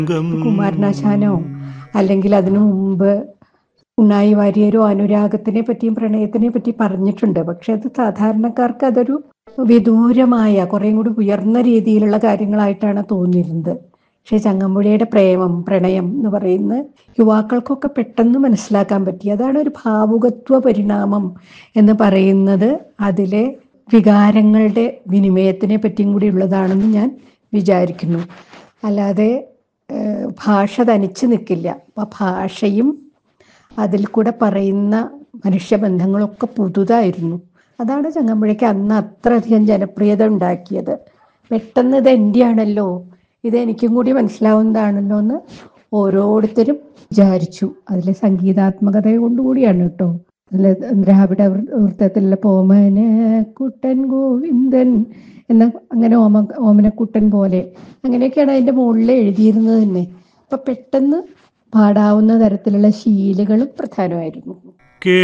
കുമാരനാശാനോ അല്ലെങ്കിൽ അതിനു മുമ്പ് ഉണ്ണായി വാര്യരോ അനുരാഗത്തിനെ പറ്റിയും പ്രണയത്തിനെ പറ്റി പറഞ്ഞിട്ടുണ്ട് പക്ഷെ അത് സാധാരണക്കാർക്ക് അതൊരു വിദൂരമായ കുറേം കൂടി ഉയർന്ന രീതിയിലുള്ള കാര്യങ്ങളായിട്ടാണ് തോന്നിയിരുന്നത് പക്ഷെ ചങ്ങമ്പുഴയുടെ പ്രേമം പ്രണയം എന്ന് പറയുന്ന യുവാക്കൾക്കൊക്കെ പെട്ടെന്ന് മനസ്സിലാക്കാൻ പറ്റി അതാണ് ഒരു ഭാവുകത്വ പരിണാമം എന്ന് പറയുന്നത് അതിലെ വികാരങ്ങളുടെ വിനിമയത്തിനെ പറ്റിയും കൂടി ഉള്ളതാണെന്ന് ഞാൻ വിചാരിക്കുന്നു അല്ലാതെ ഏഹ്, ഭാഷ തനിച്ച് നിൽക്കില്ല അപ്പം ഭാഷയും അതിൽ കൂടെ പറയുന്ന മനുഷ്യബന്ധങ്ങളൊക്കെ പുതുതായിരുന്നു അതാണ് ചങ്ങമ്പുഴയ്ക്ക് അന്ന് അത്രയധികം ജനപ്രിയത ഉണ്ടാക്കിയത് പെട്ടെന്ന് ഇത് എൻ്റെയാണല്ലോ ഇത് എനിക്കും കൂടി മനസ്സിലാവുന്നതാണല്ലോ എന്ന് ഓരോരുത്തരും വിചാരിച്ചു അതിലെ സംഗീതാത്മകത കൊണ്ടുകൂടിയാണ് കേട്ടോ അതിൽ ദ്രാവിഡ വൃ- വൃത്തത്തിലുള്ള പോമന കുട്ടൻ ഗോവിന്ദൻ എന്ന അങ്ങനെ ഓമ ഓമനക്കുട്ടൻ പോലെ അങ്ങനെയൊക്കെയാണ് അതിൻ്റെ മുകളിൽ എഴുതിയിരുന്നത് തന്നെ അപ്പൊ പെട്ടെന്ന് പാടാവുന്ന തരത്തിലുള്ള ശീലുകളും പ്രധാനമായിരുന്നു